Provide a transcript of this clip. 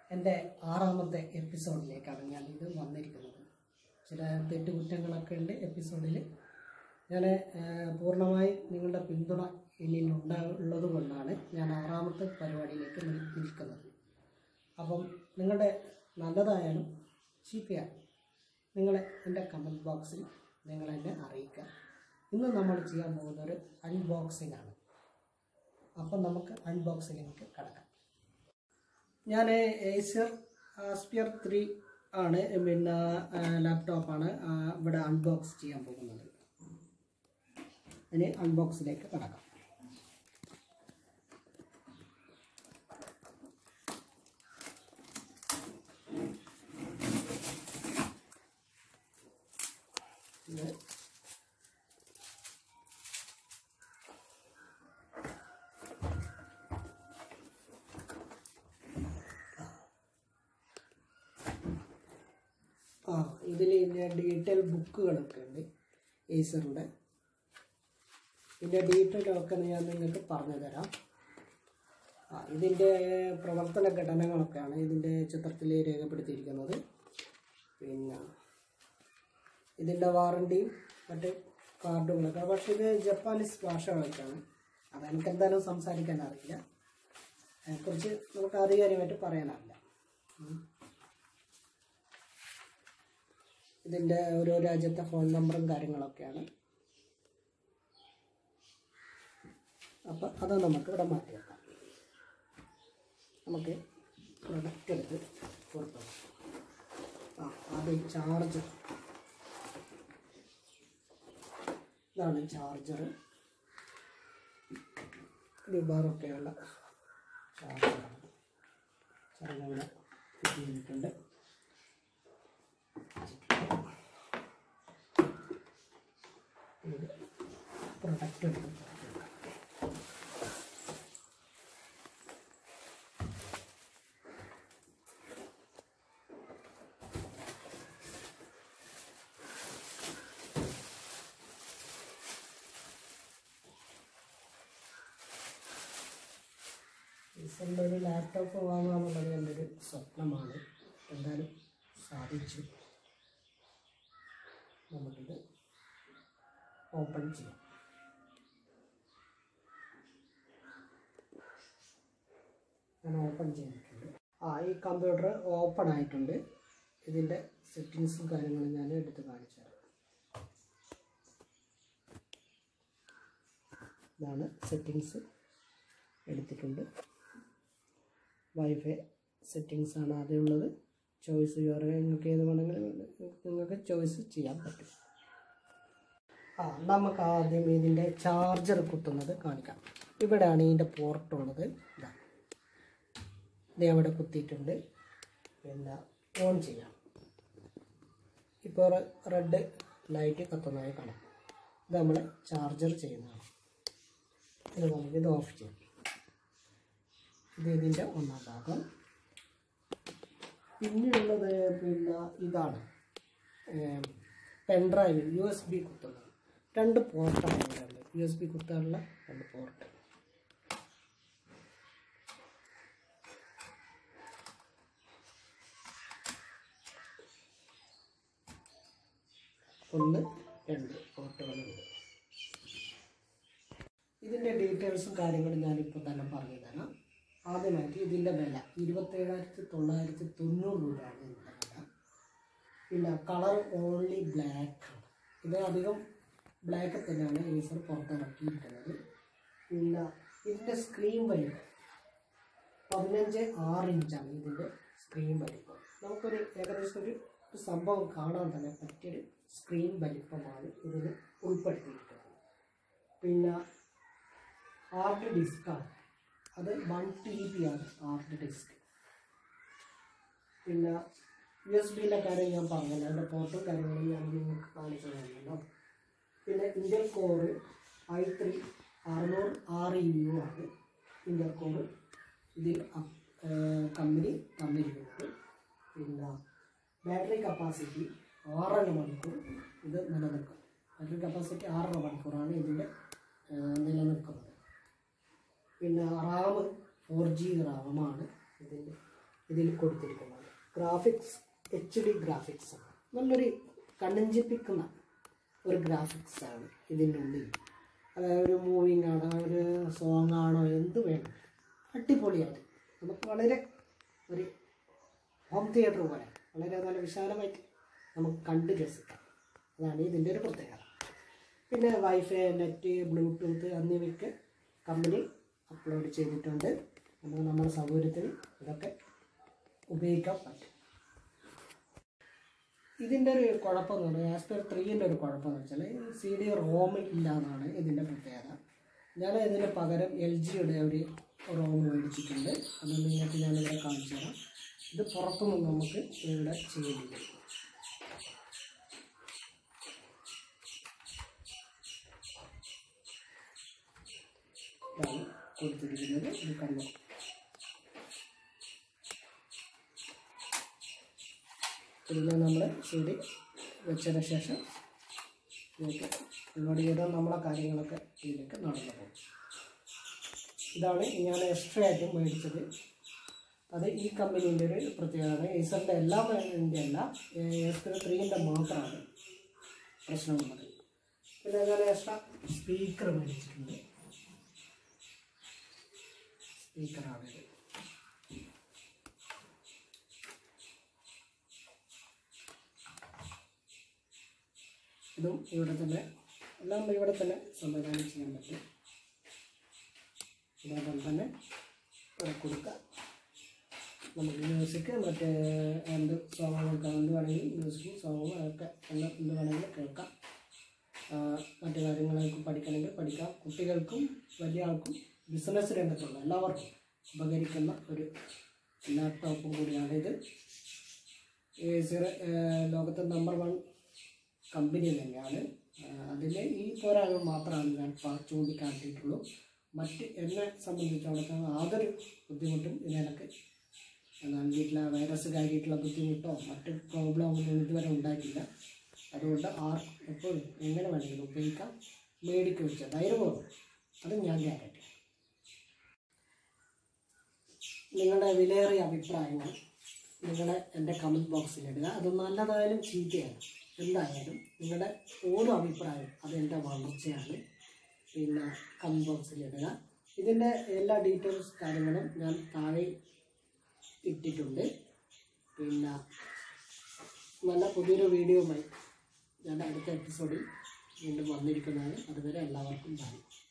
എൻ്റെ ആറാമത്തെ എപ്പിസോഡിലേക്കാണ് ഞാൻ ഇത് വന്നിരിക്കുന്നത് ചില തെറ്റുകുറ്റങ്ങളൊക്കെ ഉണ്ട് എപ്പിസോഡിൽ ഞാൻ പൂർണ്ണമായി നിങ്ങളുടെ പിന്തുണ എന്നിൽ ഉണ്ടാ ഉള്ളത് കൊണ്ടാണ് ഞാൻ ആറാമത്തെ പരിപാടിയിലേക്ക് നിൽ- നിൽക്കുന്നത് അപ്പം നിങ്ങളുടെ നല്ലതായാലും ചീത്തയായാലും നിങ്ങൾ എൻ്റെ കമൻറ്റ് ബോക്സിൽ നിങ്ങൾ എന്നെ അറിയിക്കുക ഇന്ന് നമ്മൾ ചെയ്യാൻ പോകുന്ന ഒരു അൺബോക്സിംഗ് ആണ് അപ്പം നമുക്ക് അൺബോക്സിങ്ങിലേക്ക് കടക്കാം ഞാൻ ഏസർ സ്പിയർ ത്രീ ആണ് പിന്നെ ലാപ്ടോപ്പാണ് ഇവിടെ അൺബോക്സ് ചെയ്യാൻ പോകുന്നത് ഇനി അൺബോക്സിലേക്ക് കടക്കാം ഇത് ആ ഇതിൽ ഇതിൻ്റെ ഡീറ്റെയിൽ ബുക്കുകളൊക്കെ ഉണ്ട് ഏസറിൻ്റെ ഇതിൻ്റെ ഡീറ്റെയിൽ ഒക്കെ ഞാൻ നിങ്ങൾക്ക് പറഞ്ഞു തരാം ആ ഇതിൻ്റെ പ്രവർത്തന ഘടനകളൊക്കെയാണ് ഇതിൻ്റെ ചിത്രത്തിൽ രേഖപ്പെടുത്തിയിരിക്കുന്നത് പിന്നെ ഇതിൻ്റെ വാറണ്ടിയും മറ്റ് കാർഡുകളൊക്കെ പക്ഷേ ഇത് ജപ്പാനീസ് ഭാഷകളൊക്കെയാണ് അത് എനിക്ക് എന്തായാലും സംസാരിക്കാൻ അറിയില്ല അതിനെക്കുറിച്ച് നമുക്ക് ആധികാരികമായിട്ട് പറയാനറിയില്ല ഉം. ഇതിൻ്റെ ഓരോ രാജ്യത്തെ ഫോൺ നമ്പറും കാര്യങ്ങളൊക്കെയാണ് അപ്പം അത് നമുക്ക് ഇവിടെ മാറ്റി വെക്കാം നമുക്ക് പ്രൊഡക്റ്റ് എടുത്ത് പുറത്തു വെക്കാം. ആ ആദ്യം ചാർജർ ഇതാണ് ചാർജർ ഡിബാറൊക്കെയുള്ള ചാർജറാണ് ചാർജർ ഇവിടെ ഫിറ്റ് ചെയ്തിട്ടുണ്ട് ഇത് പ്രൊഡക്റ്റ് എടുത്ത് പുറത്ത് വെക്കാം. ഈസറിൻ്റെ ഒരു ലാപ്ടോപ്പ് വാങ്ങുക എന്നുള്ളത് എൻ്റെ ഒരു സ്വപ്നമാണ് എന്തായാലും സാധിച്ചു നമുക്കിത് ഓപ്പൺ ചെയ്യാം ഞാൻ ഓപ്പൺ ചെയ്തിട്ടുണ്ട് ആ ഈ കമ്പ്യൂട്ടർ ഓപ്പൺ ആയിട്ടുണ്ട് ഇതിൻ്റെ സെറ്റിങ്സും കാര്യങ്ങളും ഞാൻ എടുത്ത് കാണിച്ചു തരാം ഇതാണ് സെറ്റിങ്സ് എടുത്തിട്ടുണ്ട് വൈഫൈ സെറ്റിങ്സ് ആണ് ആദ്യം ഉള്ളത് ചോയ്സ് വേറെ നിങ്ങൾക്ക് ഏത് വേണമെങ്കിലും നിങ്ങൾക്ക് ചോയ്സ് ചെയ്യാൻ പറ്റും ആ നമുക്ക് ആദ്യം ഇതിൻ്റെ ചാർജർ കുത്തുന്നത് കാണിക്കാം ഇവിടെയാണ് ഇതിൻ്റെ പോർട്ട് ഉള്ളത് ഇതാ ഇത് അവിടെ കുത്തിയിട്ടുണ്ട് പിന്നെ ഓൺ ചെയ്യാം ഇപ്പോൾ റെഡ് ലൈറ്റ് കത്തുന്നതായി കാണാം ഇത് നമ്മൾ ചാർജർ ചെയ്യുന്നതാണ് ഇത് നമുക്ക് ഇത് ഓഫ് ചെയ്യാം ഇത് ഇതിൻ്റെ ഒന്നാം ഭാഗം പിന്നെയുള്ളത് പിന്നെ ഇതാണ് പെൻഡ്രൈവ് യു എസ് ബി കുത്തുന്നത് രണ്ട് പോർട്ടാണ് ഇവിടെ ഉള്ളത് യു എസ് ബി കുത്താനുള്ള രണ്ട് പോർട്ട് ഒന്ന് രണ്ട് പോർട്ടുകളുണ്ട് ഇതിൻ്റെ ഡീറ്റെയിൽസും കാര്യങ്ങളും ഞാനിപ്പോൾ തന്നെ പറഞ്ഞു തരാം ആദ്യമായിട്ട് ഇതിൻ്റെ വില ഇരുപത്തേഴായിരത്തി തൊള്ളായിരത്തി തൊണ്ണൂറ് രൂപയാണ് ഇതിൻ്റെ വില പിന്നെ കളർ ഓൺലി ബ്ലാക്ക് ആണ് ഇത് അധികം ബ്ലാക്ക് തന്നെയാണ് ഏസർ പുറത്തിറക്കിയിരിക്കുന്നത് പിന്നെ ഇതിൻ്റെ സ്ക്രീൻ വലിപ്പം പതിനഞ്ച് ആറ് ഇഞ്ചാണ് ഇതിൻ്റെ സ്ക്രീൻ വലിപ്പം നമുക്കൊരു ഏകദേശം ഒരു ഒരു സംഭവം കാണാൻ തന്നെ പറ്റിയൊരു സ്ക്രീൻ വലിപ്പമാണ് ഇതിൽ ഉൾപ്പെടുത്തിയിരിക്കുന്നത് പിന്നെ ഹാർഡ് ഡിസ്ക്കാണ് അത് വൺ ടി ബി ആണ് ഹാർഡ് ഡിസ്ക് പിന്നെ യു എസ് ബിയിലെ കാര്യം ഞാൻ പറഞ്ഞല്ലോ അതിൻ്റെ പോർട്ടും കാര്യങ്ങളും ഞാൻ നിങ്ങൾക്ക് കാണിച്ചു തരുന്നല്ലോ പിന്നെ ഇന്ത്യൻ കോറ് ഐ ത്രീ അറുന്നൂറ് ആറ് യു ആണ് ഇന്ത്യൻ കോറ് ഇതിൽ കമ്പനി തന്നിരിക്കുന്നത് പിന്നെ ബാറ്ററി കപ്പാസിറ്റി ആറര മണിക്കൂർ ഇത് നിലനിൽക്കും ബാറ്ററി കപ്പാസിറ്റി ആറര മണിക്കൂറാണ് ഇതിൻ്റെ നിലനിൽക്കുന്നത് പിന്നെ റാം ഫോർ ജി റാമാണ് ഇതിൻ്റെ ഇതിൽ കൊടുത്തിരിക്കുന്നത് ഗ്രാഫിക്സ് എച്ച് ഡി ഗ്രാഫിക്സ് നല്ലൊരു കണ്ണഞ്ചിപ്പിക്കുന്ന ഒരു ഗ്രാഫിക്സ് ആണ് ഇതിൻ്റെ ഉള്ളിൽ അതായത് ഒരു മൂവിങ് ആണോ ഒരു സോങ് ആണോ എന്ത് വേണം അടിപൊളിയായിട്ട് നമുക്ക് വളരെ ഒരു ഹോം തിയേറ്റർ പോലെ വളരെ നല്ല വിശാലമായിട്ട് നമുക്ക് കണ്ട് രസിക്കാം അതാണ് ഇതിൻ്റെ ഒരു പ്രത്യേകത പിന്നെ വൈഫൈ നെറ്റ് ബ്ലൂടൂത്ത് എന്നിവയ്ക്ക് കമ്പനി അപ്ലോഡ് ചെയ്തിട്ടുണ്ട് നമുക്ക് നമ്മുടെ സൗകര്യത്തിന് ഇതൊക്കെ ഉപയോഗിക്കാൻ പറ്റും ഇതിൻ്റെ ഒരു കുഴപ്പം എന്ന് പറഞ്ഞാൽ ആസ്പെർ ത്രീൻ്റെ ഒരു കുഴപ്പം എന്ന് വെച്ചാൽ സി ഡി റോം ഇല്ല എന്നാണ് ഇതിൻ്റെ പ്രത്യേകത ഞാൻ ഇതിന് പകരം എൽ ജിയുടെ ഒരു റോം മേടിച്ചിട്ടുണ്ട് അത് നിങ്ങൾക്ക് ഞാനിവിടെ കാണിച്ചു തരാം ഇത് പുറത്തുനിന്ന് നമുക്ക് ഇവിടെ ചെയ്യേണ്ടി വരും ഇതാണ് കൊടുത്തിരിക്കുന്നത് ഇത് കണ്ടു ഇതിനെ നമ്മൾ സി ഡി വെച്ചതിന് ശേഷം ഇതിലേക്ക് ഡൗൺലോഡ് ചെയ്താൽ നമ്മളെ കാര്യങ്ങളൊക്കെ ഇതിലേക്ക് നടന്നു പോകും ഇതാണ് ഞാൻ എക്സ്ട്രാ ആയിട്ട് മേടിച്ചത് അത് ഈ കമ്പനീൻ്റെ ഒരു പ്രത്യേകത ഏസറിൻ്റെ എല്ലാ ബ്രാൻഡിൻ്റെ അല്ല ഏസർ ത്രീൻ്റെ മാത്രമാണ് പ്രശ്നമുള്ളത് പിന്നെ ഞാൻ എക്സ്ട്രാ സ്പീക്കർ മേടിച്ചിട്ടുണ്ട് സ്പീക്കറാണ് ഇത് ഇതും ഇവിടെ തന്നെ എല്ലാം ഇവിടെ തന്നെ സംവിധാനം ചെയ്യാൻ പറ്റും ഇതേപോലെ തന്നെ ഇവിടെ കൊടുക്കാം നമുക്ക് മ്യൂസിക് മറ്റേ എന്ത് സോങ്ങുകൾക്ക് എന്ത് വേണമെങ്കിൽ മ്യൂസിക്കും സോങ്ങും അതൊക്കെ എല്ലാം എന്ത് വേണമെങ്കിലും കേൾക്കാം ആ, മറ്റു കാര്യങ്ങളൊക്കെ പഠിക്കണമെങ്കിൽ പഠിക്കാം കുട്ടികൾക്കും വലിയ ആൾക്കും ബിസിനസ് രംഗത്തുള്ള എല്ലാവർക്കും ഉപകരിക്കുന്ന ഒരു ലാപ്ടോപ്പും കൂടിയാണിത് ഏസർ ലോകത്തെ നമ്പർ വൺ കമ്പനി തന്നെയാണ് അതിൽ ഈ പോരായ്മ മാത്രമാണ് ഞാൻ പ- ചൂണ്ടിക്കാട്ടിയിട്ടുള്ളൂ മറ്റ് എന്നെ സംബന്ധിച്ചിടത്തോളം യാതൊരു ബുദ്ധിമുട്ടും ഇതിനൊക്കെ എന്നാൽ വീട്ടിലെ വൈറസ് കയറിയിട്ടുള്ള ബുദ്ധിമുട്ടോ മറ്റ് പ്രോബ്ലം ഒന്നും ഇതുവരെ ഉണ്ടായിട്ടില്ല അതുകൊണ്ട് ആർ എപ്പോഴും എങ്ങനെ വേണമെങ്കിലും ഉപയോഗിക്കാം മേടിക്കുക വെച്ചാൽ ധൈര്യപൂർവ്വം അത് ഞാൻ ഗ്യാരണ്ടി നിങ്ങളുടെ വിലയേറിയ അഭിപ്രായങ്ങൾ നിങ്ങളുടെ എൻ്റെ കമൻറ്റ് ബോക്സിൽ ഇടുക അത് നല്ലതായാലും ചീത്തയായാലും എന്തായാലും നിങ്ങളുടെ ഓരോ അഭിപ്രായവും അതെൻ്റെ വളർച്ചയാണ് പിന്നെ കമൻറ്റ് ബോക്സിൽ ഇടുക ഇതിൻ്റെ എല്ലാ ഡീറ്റെയിൽസ് കാര്യങ്ങളും ഞാൻ താഴെ ഇട്ടിട്ടുണ്ട് പിന്നെ നല്ല പുതിയൊരു വീഡിയോയുമായി ഞാൻ അടുത്ത എപ്പിസോഡിൽ വീണ്ടും വന്നിരിക്കുന്നതാണ് അതുവരെ എല്ലാവർക്കും ബൈ